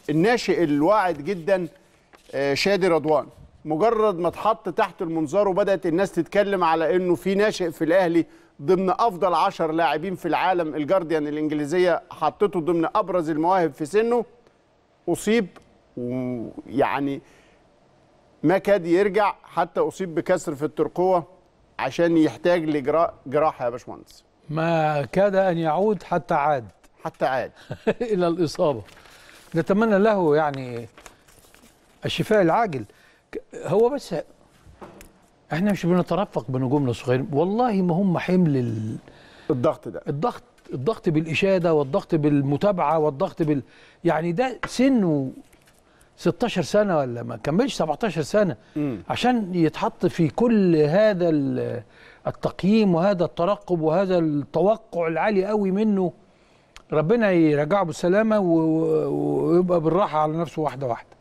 الناشئ الواعد جدا آه، شادي رضوان مجرد ما اتحط تحت المنظار وبدات الناس تتكلم على انه في ناشئ في الاهلي ضمن افضل عشر لاعبين في العالم الجارديان الانجليزيه حطته ضمن ابرز المواهب في سنه اصيب ويعني ما كاد يرجع حتى اصيب بكسر في الترقوه عشان يحتاج لجراء جراحه يا باشمهندس ما كاد ان يعود حتى عاد حتى عاد الى الاصابه نتمنى له يعني الشفاء العاجل ك- هو بس احنا مش بنترفق بنجومنا الصغيرين والله ما هم حمل ال- الضغط ده الضغط الضغط بالاشاده والضغط بالمتابعه والضغط بال يعني ده سنه 16 سنه ولا ما كملش 17 سنه مم. عشان يتحط في كل هذا ال- التقييم وهذا الترقب وهذا التوقع العالي قوي منه ربنا يرجعه بالسلامه و- و- ويبقى بالراحه على نفسه واحده واحده